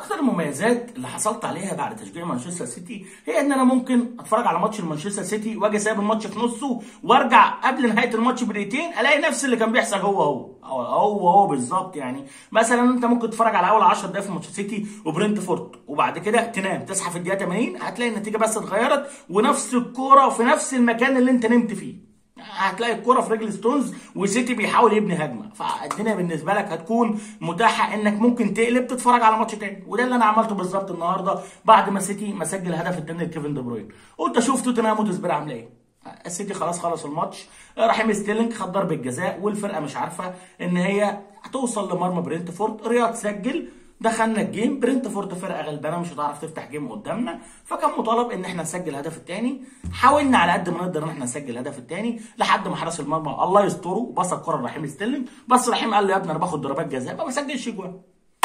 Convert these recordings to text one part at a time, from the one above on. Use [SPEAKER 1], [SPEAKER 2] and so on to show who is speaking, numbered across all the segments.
[SPEAKER 1] اكتر المميزات اللي حصلت عليها بعد تشجيع مانشستر سيتي هي ان انا ممكن اتفرج على ماتش مانشستر سيتي واجي سايب الماتش في نصه وارجع قبل نهايه الماتش بدقيقتين الاقي نفس اللي كان بيحصل هو هو هو هو بالظبط يعني مثلا انت ممكن تتفرج على اول 10 دقايق في ماتش سيتي وبرنتفورد وبعد كده تنام تصحى في الدقيقه 80 هتلاقي النتيجه بس اتغيرت ونفس الكوره في نفس المكان اللي انت نمت فيه هتلاقي الكرة في رجل ستونز وسيتي بيحاول يبني هجمه فالدنيا بالنسبه لك هتكون متاحه انك ممكن تقلب تتفرج على ماتش تاني وده اللي انا عملته بالظبط النهارده بعد ما سيتي ما سجل الهدف الثاني لكيفن دي بروين قلت اشوف توتنهام وتسبير عامله ايه السيتي خلاص خلص الماتش رحيم ستيلينج خد ضربه جزاء والفرقه مش عارفه ان هي هتوصل لمرمى برينتفورد رياض سجل دخلنا الجيم برنتفورد فرقه غلبانه مش هتعرف تفتح جيم قدامنا فكان مطالب ان احنا نسجل الهدف الثاني حاولنا على قد ما نقدر ان احنا نسجل الهدف الثاني لحد ما حرس المرمى الله يستره بص الكره لرحيم ستيلينج بس رحيم قال له يا ابني انا باخد ضربات جزاء ما بسجلش جوان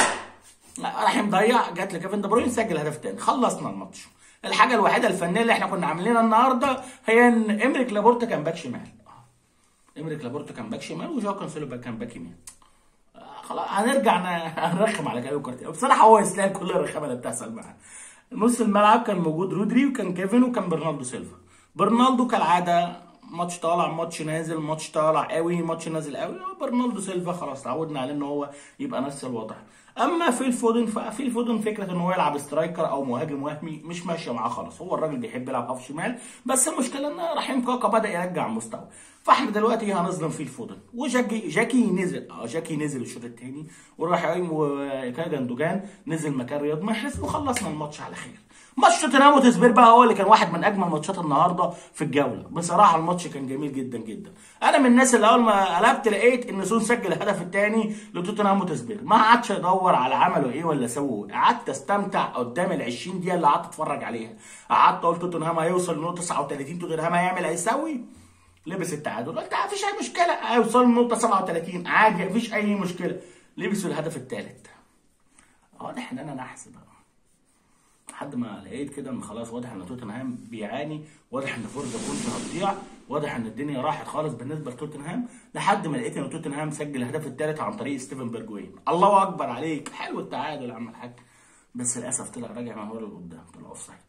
[SPEAKER 1] رحيم ضيع جات لكيفن دي بروين سجل الهدف الثاني خلصنا الماتش الحاجه الوحيده الفنيه اللي احنا كنا عاملينها النهارده هي ان امريك لابورتا كان باك شمال امريك لابورتا كان باك شمال وجاو كانسيلو كان باك يمين خلاص هنرجع نرخم على كايو كارتيرو بصراحه هو يستاهل كل الرخامه اللي بتحصل معاه نص الملعب كان موجود رودري وكان كيفن وكان برناردو سيلفا برناردو كالعاده ماتش طالع ماتش نازل ماتش طالع قوي ماتش نازل قوي برناردو سيلفا خلاص تعودنا عليه ان هو يبقى نفس الوضع اما في الفودن ففي الفودن فكره ان هو يلعب سترايكر او مهاجم وهمي مش ماشيه معاه خالص هو الراجل بيحب يلعب هاف شمال بس المشكله ان رحيم كاكا بدا يرجع مستوى فاحنا دلوقتي هنظلم في الفودن وجاكي جاكي نزل اه جاكي نزل الشوط الثاني ورحيم وكاجندوجان نزل مكان رياض محرز وخلصنا الماتش على خير ماتش توتنهام وتسبير بقى هو اللي كان واحد من اجمل ماتشات النهارده في الجوله بصراحه الماتش كان جميل جدا جدا انا من الناس اللي اول ما قلبت لقيت ان سون سجل الهدف الثاني لتوتنهام وتسبير ما قعدش ادور على عملوا ايه ولا سووا قعدت استمتع قدام ال 20 دقيقه اللي قعدت اتفرج عليها قعدت اقول توتنهام هيوصل لنقطه 39 توتنهام هيعمل هيسوي لبس التعادل قلت مفيش اي مشكله هيوصل لنقطه 37 عادي مفيش اي مشكله لبسوا الهدف الثالث واضح ان انا نحس بقى لحد ما لقيت كده ان خلاص واضح ان توتنهام بيعاني واضح ان فرصه كنت هتضيع واضح ان الدنيا راحت خالص بالنسبه لتوتنهام لحد ما لقيت ان توتنهام سجل الهدف الثالث عن طريق ستيفن بيرجوين الله اكبر عليك حلو التعادل يا عم الحاج بس للاسف طلع راجع مع هو اللي قدام طلع اوف سايد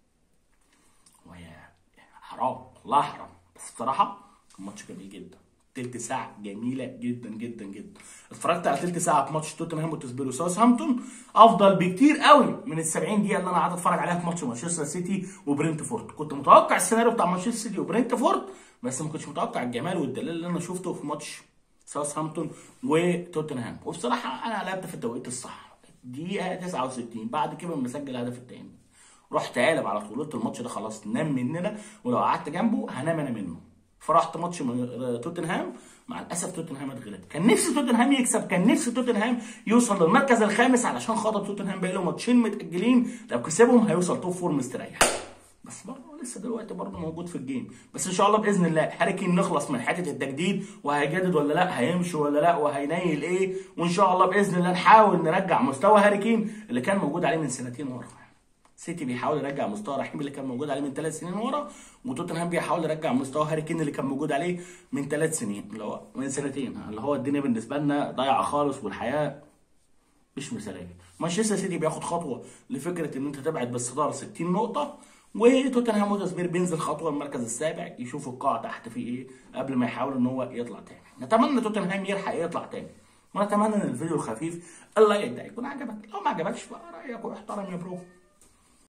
[SPEAKER 1] وهي حرام والله حرام بس بصراحه الماتش جميل جدا تلت ساعة جميلة جدا جدا جدا اتفرجت على تلت ساعة في ماتش توتنهام وتسبير وساوثهامبتون افضل بكتير قوي من ال 70 دقيقة اللي انا قعدت اتفرج عليها في ماتش مانشستر سيتي وبرنتفورد كنت متوقع السيناريو بتاع مانشستر سيتي وبرنتفورد بس ما كنتش متوقع الجمال والدلال اللي انا شفته في ماتش ساوثهامبتون وتوتنهام وبصراحة انا قلبت في التوقيت الصح دقيقة 69 بعد كده مسجل الهدف الثاني رحت قالب على طول قلت الماتش ده خلاص نام مننا ولو قعدت جنبه هنام انا منه فرحت ماتش توتنهام مع الاسف توتنهام اتغلب كان نفسي توتنهام يكسب كان نفسي توتنهام يوصل للمركز الخامس علشان خاطر توتنهام باقي له ماتشين متاجلين لو كسبهم هيوصل توب فور مستريح بس برضه لسه دلوقتي برضه موجود في الجيم بس ان شاء الله باذن الله هاري كين نخلص من حته التجديد وهيجدد ولا لا هيمشي ولا لا وهينيل ايه وان شاء الله باذن الله نحاول نرجع مستوى هاري كين اللي كان موجود عليه من سنتين ورا سيتي بيحاول يرجع مستوى رحيم اللي كان موجود عليه من ثلاث سنين ورا وتوتنهام بيحاول يرجع مستوى هاري كين اللي كان موجود عليه من ثلاث سنين اللي هو من سنتين اللي هو الدنيا بالنسبه لنا ضايعه خالص والحياه مش مثاليه مانشستر سيتي بياخد خطوه لفكره ان انت تبعد بالصداره 60 نقطه وتوتنهام وتسبير بينزل خطوه المركز السابع يشوف القاع تحت فيه ايه قبل ما يحاول ان هو يطلع تاني نتمنى توتنهام يلحق يطلع تاني ونتمنى ان الفيديو الخفيف اللايك ده يكون عجبك لو ما عجبكش بقى رايك واحترم يا برو